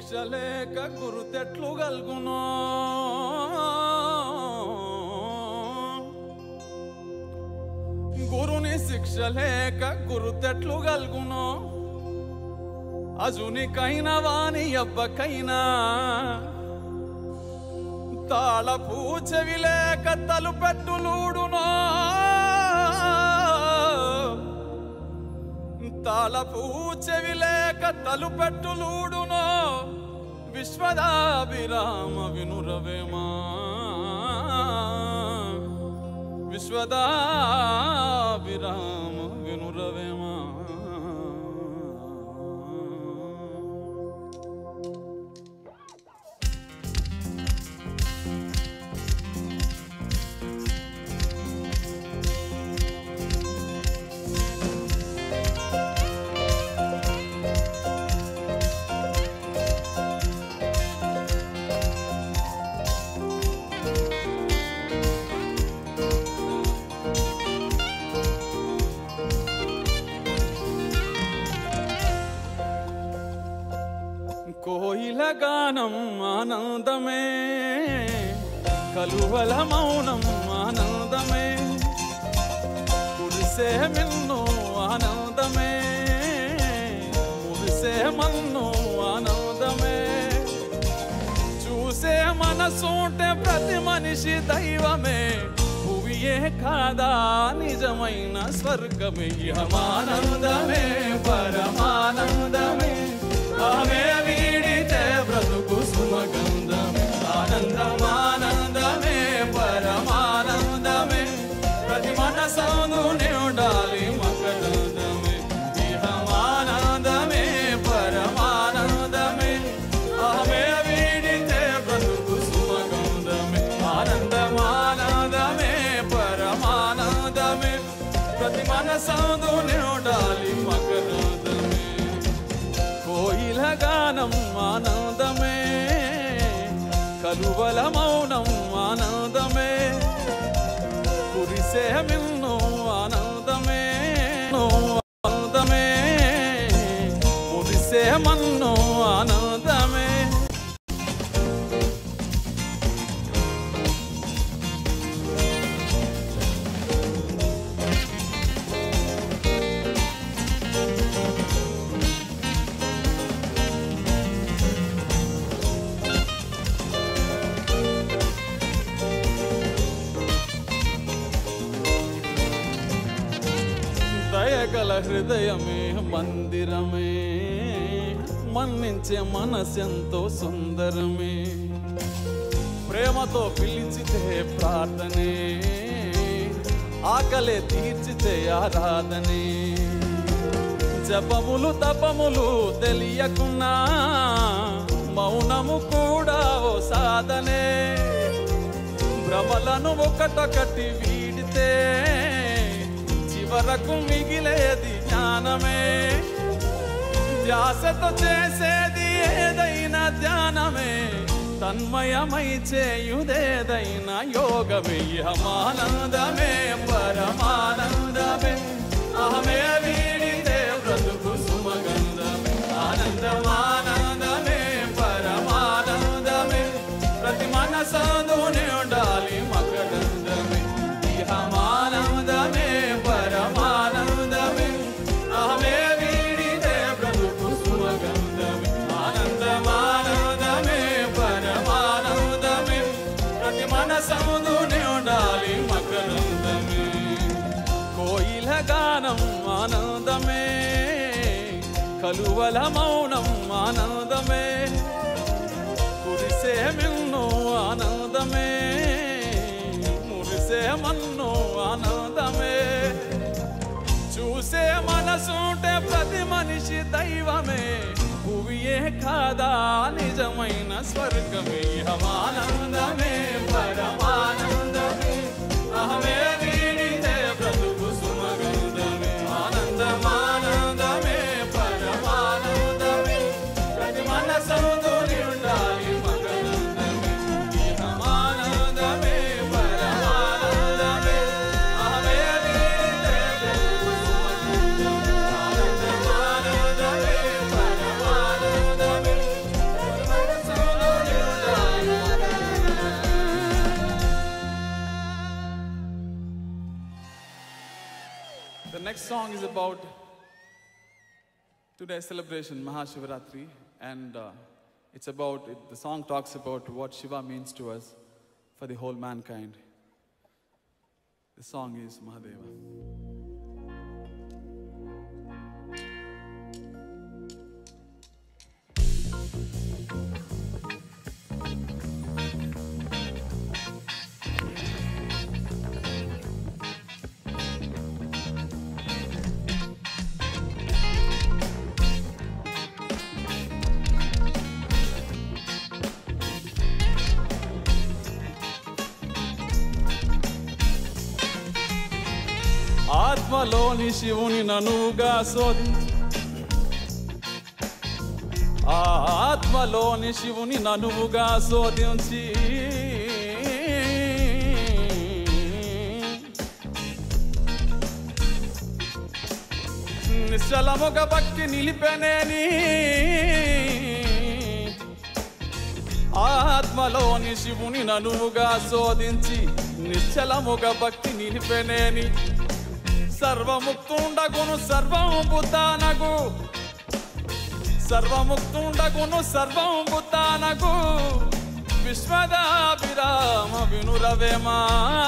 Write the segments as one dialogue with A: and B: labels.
A: శిక్ష లేక గురుతెట్లు గల్గునో గురుని శిక్ష లేక గురుతెట్లు గల్గునో అజునికైన వాని అబ్బకైనా తాళపు చెవి లేక తలుపెట్టులూడునో తాళపు చెవి లేక తలుపెట్టులూడునో విశ్వదాభిరామ వినురవేమా విశ్వదాభిరామ వినురవేమా కోయిల గానం ఆనందమే కలువల మౌనం ఆనందమే కురిసే మిన్ను ఆనందమే మురిసే మన్ను ఆనందమే చూసే మనసుంటే ప్రతి మనిషి దైవమే భువియే కాదా నిజమైన స్వర్గమే ఇహమానందమే పరమానందమే ఆమె వీడితే బ్రతుకు సుమగంధమే ఆనందమానందమే పరమానందమే ప్రతి మనసందునే ఉండాలి మకరందమే ఇహమానందమే పరమానందమే ఆమె వీడితే బ్రతుకు సుమగంధమే ఆనందమానందమే పరమానందమే ప్రతి మనసందునే ఉండాలి మకరందమే కోయిల గానం ఆనందమే కలువల మౌనం ఆనందమే కురిసే మిన్ను ఆనందమే ఆనందమే కురిసే మన్ను ఆనందమే దయగల హృదయమే మందిరమే మన్నించే మనసెంతో సుందరమే ప్రేమతో పిలిచితే ప్రార్థనే ఆకలే తీర్చితే ఆరాధనే జపములు తపములు తెలియకున్నా మౌనము కూడా ఓ సాధనే భ్రమలను ఒకటొకటి వీడితే చివరకు మిగిలేది జ్ఞానమే ధ్యాసతో చేసేది ఏదైనా ధ్యానమే తన్మయమై చేయుదేదైనా యోగమే అమానందమే పరమానందమే అహమే వీడితే బ్రతుకు సుమగంధమే ఆనందమానందమే పరమానందమే ప్రతి మనసందునే ఉండాలి మకరందమే ఇహమానందమే పరమానందమే అహమే వీడితే బ్రతుకు సుమగంధమే ఆనందమానందమే పరమానందమే ప్రతి మనసందునే ఉండాలి మకరందమే కోయిల గానం ఆనందమే కలువల మౌనం ఆనందమే కురిసే మిన్ను ఆనందమే మురిసే మన్ను ఆనందమే చూసే మనసుంటే ప్రతి మనిషి దైవమే భువియే కాదా నిజమైన స్వర్గమే అమానందమే పరమానందమే అహమే వీడితే బ్రతుకు సుమగంధమే ఆనందమానందమే పరమానందమే ప్రతి మనసందుని ఉండాలి మకరందమే ఇహమానందమే పరమానందమే అహమే వీడితే బ్రతుకు సుమగంధమే ఆనందమానందమే పరమానందమే next song is about today's celebration, Mahashivaratri, and uh, it's about, it, the song talks about what Shiva means to us for the whole mankind. The song is Mahadeva. ఆత్మలోని శివుని ననుగా శోధించి ఆ ఆత్మలోని శివుని ననువుగా శోధించి నిశ్చలముగ భక్తి నిలిపెనేని ఆత్మలోని శివుని ననువుగా శోధించి నిశ్చలముగ భక్తి నిలిపెనేని సర్వముక్తుండగును సర్వము బుతానగు సర్వముక్తుండగును సర్వము బుతానగు విశ్వదాభిరామ వినురవేమా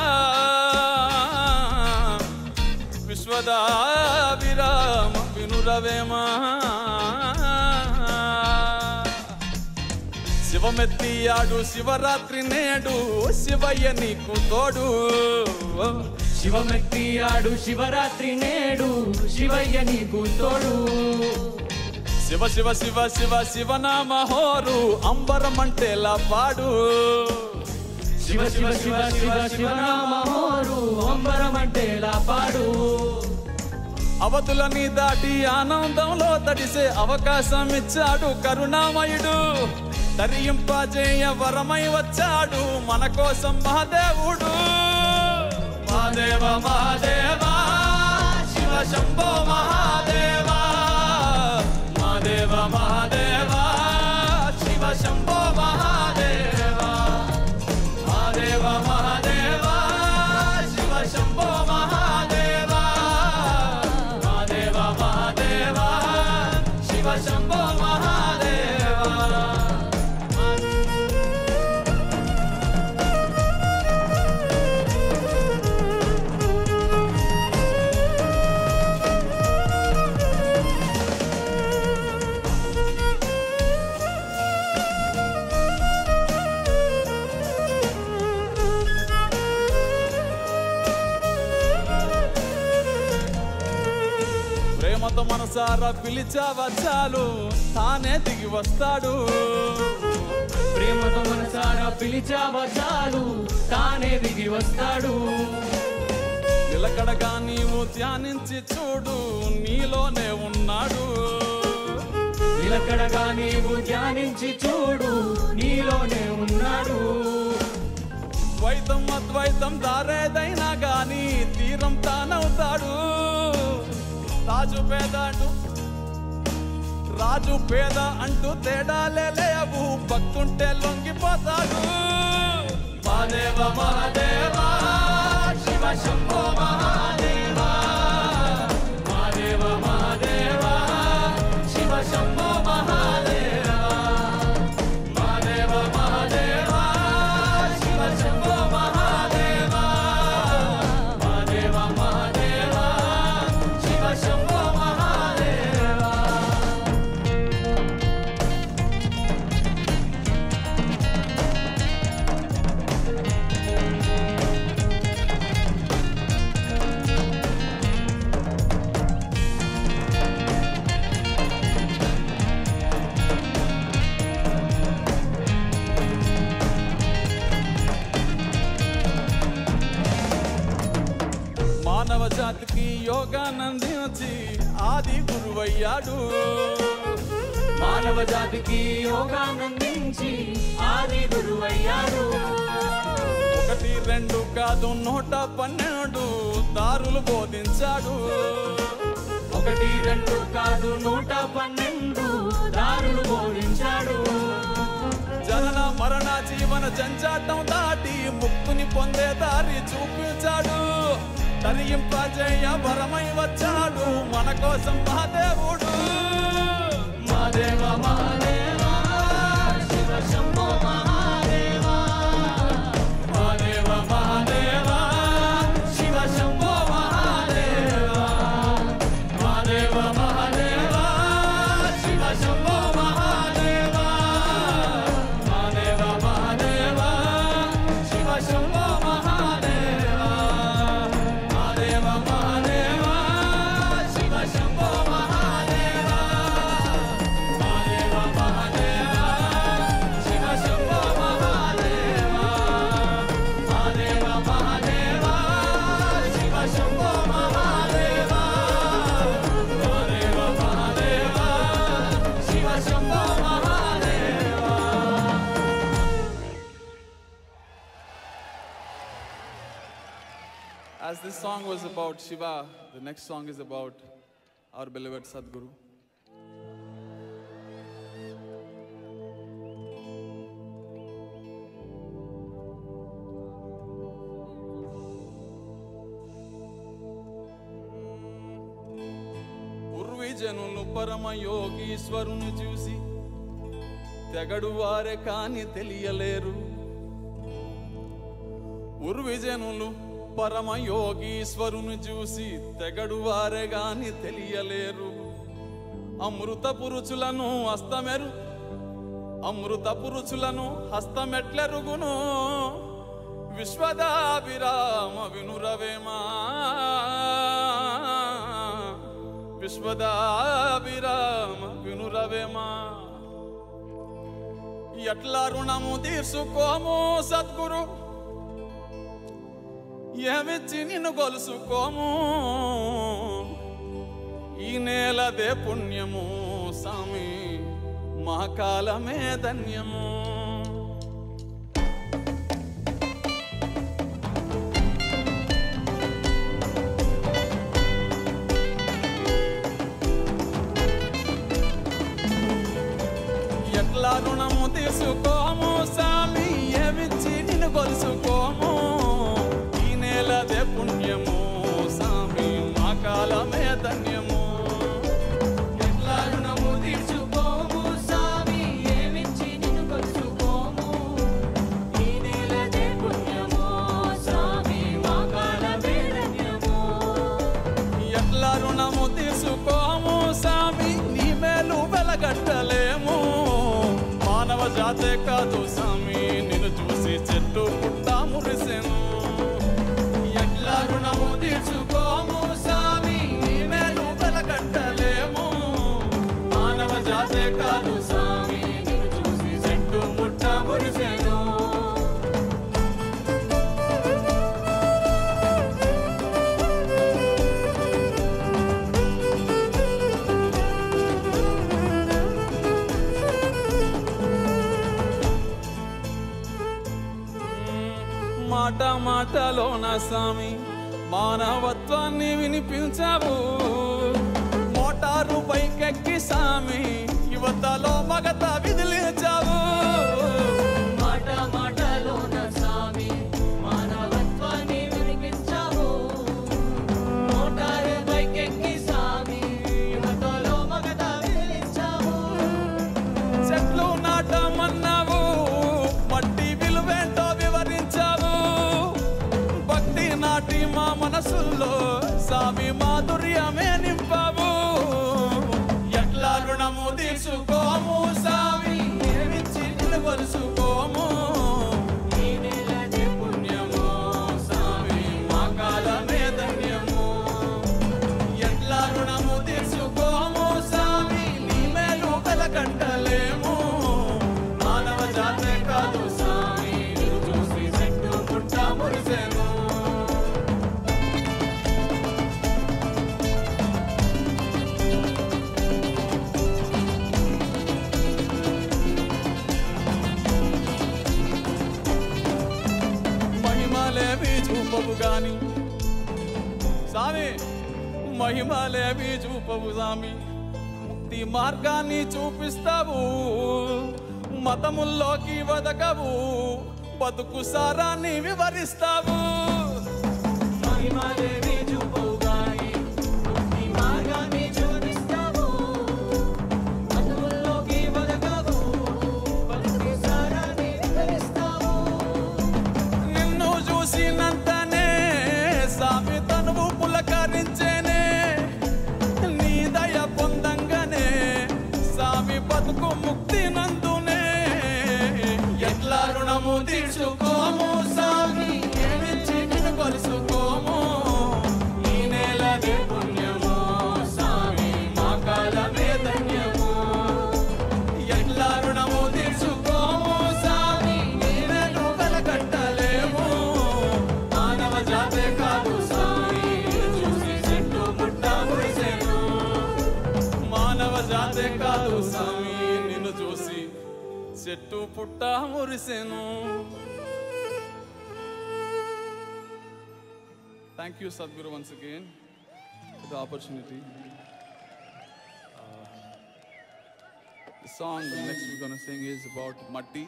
A: విశ్వదాభిరామ వినురవేమా శివమెత్తియాడు శివరాత్రి నేడు శివయ్య నీకు తోడు
B: శివమెత్తి ఆడు శివరాత్రి నేడు శివయ్య నీకు తోడు
A: శివ శివ శివ శివ శివనామ హోరు అంబరమంటేలా పాడు
B: శివ శివ శివ శివ శివనామ హోరు అంబరమంటేలా పాడు
A: అవతులని దాటి ఆనందంలో తడిసే అవకాశం ఇచ్చాడు కరుణామయుడు తరింపజేయ వరమై వచ్చాడు మన కోసం మహాదేవుడు మహాదేవ మహాదేవ శివ శంభో మహాదేవ మహాదేవ మహాదేవ శివ శంభో మహాదేవ మహాదేవ మహాదేవ శివ శంభో మహాదేవ మహాదేవ మహాదేవ శివ శంభో మహాదేవ ప్రేమతో మనసారా పిలిచావా చాలు తానే దిగి వస్తాడు
B: ప్రేమతో మనసారా పిలిచావా చాలు తానే దిగి వస్తాడు
A: నిలకడగా నీవు ధ్యానించి చూడు నీలోనే ఉన్నాడు
B: నిలకడగా నీవు ధ్యానించి చూడు నీలోనే ఉన్నాడు
A: ద్వైతం అద్వైతం దారేదైనా గాని తీరం తానవుతాడు రాజు పేద అంటూ రాజు పేద అంటూ తేడాలే లేవు భక్తుంటే లొంగిపోతాడు మహాదేవ మహాదేవ శివ శంభో మహాదేవ మహాదేవ మహాదేవ శివ శంభో మహాదేవ మహాదేవ మహాదేవ శివ శంభో మహాదేవ మహాదేవ మహాదేవ శివ శంభో మహాదేవ మానవ జాతికి యోగానందించి ఆది గురువయ్యాడు
B: మానవ జాతికి యోగానందించి ఆది గురువయ్యాడు
A: ఒకటి రెండు కాదు నూట పన్నెండు దారులు బోధించాడు
B: ఒకటి రెండు కాదు నూట పన్నెండు దారులు బోధించాడు
A: జనన మరణ జీవన జంజాటం దాటి ముక్తుని పొందే దారి చూపించాడు తరింపజేయ వరమై వచ్చాడు మన కోసం మహాదేవుడు
B: Mahadeva Mahadeva Shiva Shambho Mahadeva
A: Mahadeva Mahadeva Shiva Shambho Mahadeva Mahadeva Mahadeva Shiva Shambho Mahadeva Mahadeva Mahadeva Shiva Shambho Mahadeva Mahadeva Mahadeva Shiva Shambho Mahadeva Mahadeva Mahadeva Shiva Shambho Mahadeva Mahadeva Mahadeva Shiva Shambho Mahadeva Mahadeva Mahadeva Shiva Shambho Mahadeva As this song was about Shiva, the next song is about our beloved Sadguru. పూర్వీజనులు పరమ యోగీశ్వరుని చూసి తెగడు వారే కాని తెలియలేరు ఉర్విజనులు పరమ యోగీశ్వరుని చూసి తెగడు వారే గాని తెలియలేరు అమృత పురుచులను హస్తమెరు అమృత పురుచులను హస్తమెట్లెరుగును విశ్వదాభిరామ వినురవేమా విశ్వదాభిరామ వినురవేమా ఎట్లా రుణము తీర్చుకోము సద్గురు ఏమిచ్చి నిన్ను గొలుసుకోము ఈ నేలదే పుణ్యము స్వామి మా కాలమే ధన్యము ఎట్లా రుణము తీసుకోము స్వామి ఏమిచ్చి నిన్ను గొలుసుకోము ఈ నేలదే పుణ్యము స్వామి మా కాలమే ధన్యము
B: ఎట్లా రుణము తీర్చుకోము స్వామి ఏమిచ్చి నిన్ను కొలుచుకోము ఈ నేలదే పుణ్యము స్వామి మా కాలమే ధన్యము
A: ఎట్లా రుణము తీసుకోము స్వామి నీ మేలు వెలగట్టలేము మానవ జాతే కాదు స్వామి నిన్ను చూసి చెట్టు పుట్ట మురిసెను ఎట్లా రుణము తీర్చుకోము స్వామి నీ మేలు వెలగట్టలేము మానవ జాతే కాదు స్వామి నిన్ను చూసి చెట్టు పుట్ట మురిసెను మాట మాటలోన స్వామి మానవత్వాన్ని వినిపించావు మోటారు పైకెక్కి స్వామి యువతలో మగత విదిలించావు
B: మాట మాటలోన స్వామి మానవత్వాన్ని వినిపించావు మోటారు బైకెక్కి స్వామి యువతలో మగత వినిపించావు
A: చెట్లు నాటమన్నావు మట్టి విలువేంటో వివరించావు భక్తి నాటి మా మనసుల్లో స్వామి మాధుర్యమే నింపావు ఎట్లా రుణము తీసుకోము స్వామి ఏమిచ్చి నిలువరుసుకోము
B: ఈ నేలదే
A: పుణ్యము స్వామి మా కాలమే ధన్యము ఎట్లా రుణము తీసుకోము స్వామి నీ మేలు వెలకంటలేము మానవ జాతే కాదు స్వామి నిన్ను చూసి చెట్టు పుట్ట మురిసెను మహిమలేవి చూపవు గాని స్వామి మహిమలేవి చూపవు స్వామి ముక్తి మార్గాన్ని చూపిస్తావు మతముల్లోకి వదకవు బతుకు సారాన్ని వివరిస్తావు
B: మహిమదేవి
A: రుణము తీర్చుకోము స్వామి ఏమిచ్చి నిన్ను కొలుసుకోము ఈ నేలదే పుణ్యము స్వామి మా కాలమే ధన్యము ఎట్లా రుణము తీర్చుకోము స్వామి నీవెను వెలకట్టలేము మానవ జాతే కాదు స్వామి చూసి చెట్టు పుట్ట మురిసెను మానవ జాతే కాదు స్వామి నిన్ను చూసి చెట్టు పుట్ట మురిసెను thank you Sadhguru once again the opportunity The song next we're gonna sing is about Matti.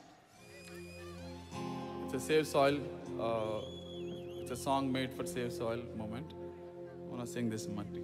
A: It's a Save Soil. Uh, it's a song made for Save Soil moment. I wanna sing this Matti.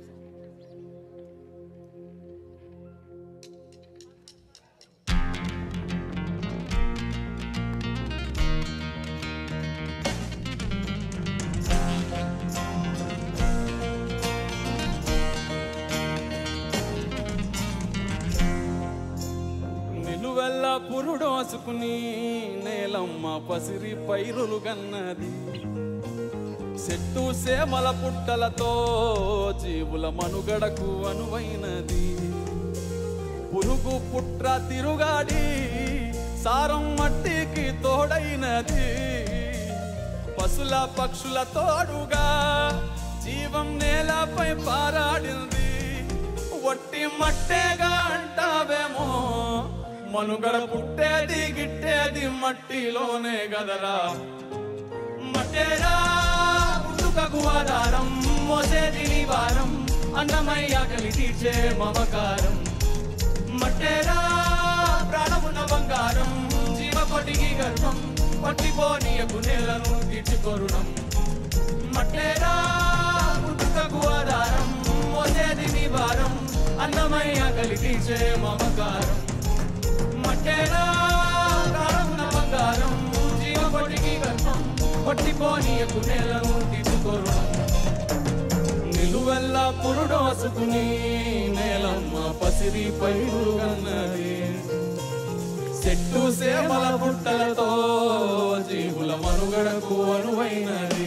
A: నిలువెల్ల పురుడోసుకుని నేలమ్మ పసిరి పైరులు గన్నది చెట్టు సేమల పుట్టలతో జీవుల మనుగడకు అనువైనది పురుగు పుట్ర తిరుగాడి సారం మట్టికి తోడైనది పశుల పక్షుల తోడుగా జీవం నేలపై పారాడింది వట్టి మట్టేగా అంటావేమో మనుగడ పుట్టేది గిట్టేది మట్టిలోనే గదరా మట్టేరా పుట్టుకకు ఆధారం మోసేది నివారం అన్నమయ్య కలి తీర్చే మమకారం మట్టేరా ప్రాణమున బంగారం జీవకొటికి గర్భం పట్టిపోనీయకు నేలను తీర్చుకొరుణం మట్టేరా పుట్టుకకు ఆధారం మోసేది నివారం అన్నమయ్య కలి తీర్చే మమకారం మట్టేరా ప్రాణమున బంగారం జీవకొటికి గర్భం పట్టిపోనీయకు నేలను తీర్చుకొరుణం నిలువెల్ల పురుడోసుకుని నేలమ్మ పసిరి పైరుగన్నది చెట్టు సేమల పుట్టలతో జీవుల మనుగడకు అనువైనది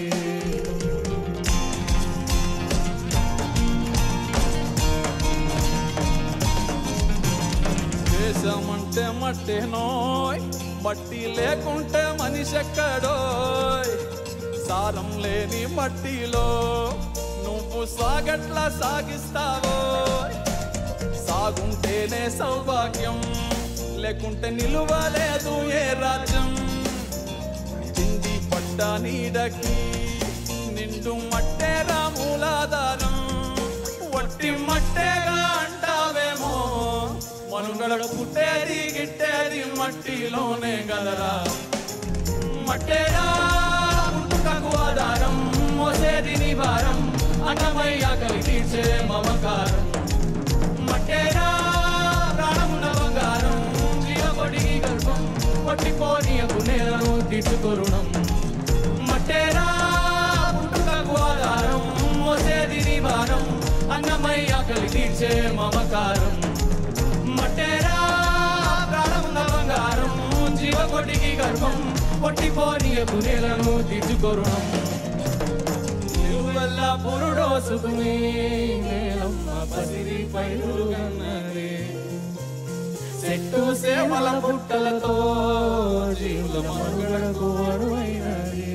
A: దేశమంటే మట్టేనోయ్ మట్టి లేకుంటే మనిషి ఎక్కడోయ్ సారం లేని మట్టిలో నువ్వు సాగట్లా సాగిస్తావో సాగుంటేనే సౌభాగ్యం లేకుంటే నిలువలేదు ఏ రాజ్యం తిండి పట్ట నీడకి నిండు మట్టేరా మూలాధారం వట్టి మట్టేగా అంటావేమో మనుగడ పుట్టేది గిట్టేది మట్టిలోనే గదరా మట్టేరా పుట్టుకకు ఆధారం మోసేది నివారం అన్నమయ్య కలి తీర్చే మమకారం మట్టేరా ప్రాణమున బంగారం జీవకొడికి గర్భం పట్టిపోనీయకు నేలను తీర్చుకొరుణం మట్టేరా పుట్టుకకు ఆధారం మోసేది నివారం అన్నమయ్య కలి తీర్చే మమకారం మట్టేరా ప్రాణమున బంగారం జీవకొడికి గర్భం పట్టిపోనీయకు నేలను తీర్చుకొరుణం నిలువెల్ల పురుడోసుకుని నేలమ్మ పసిరి పైరుగన్నది చెట్టు సేమల పుట్టలతో జీవుల మనుగడకు అరువైనది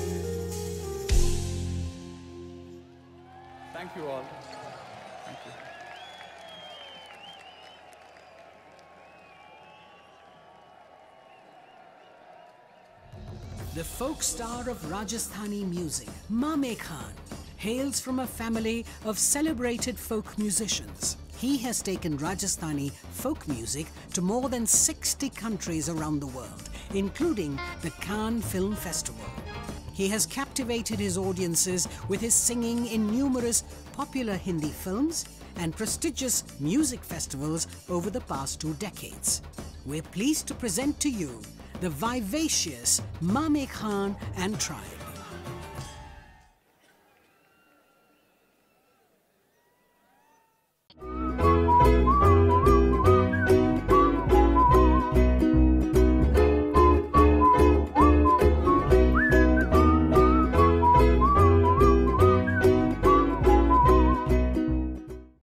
A: thank you all thank you
C: The folk star of Rajasthani music, Mame Khan, hails from a family of celebrated folk musicians. He has taken Rajasthani folk music to more than 60 countries around the world, including the Cannes Film Festival. He has captivated his audiences with his singing in numerous popular Hindi films and prestigious music festivals over the past two decades. We're pleased to present to you the vivacious Mame Khan and Tribe.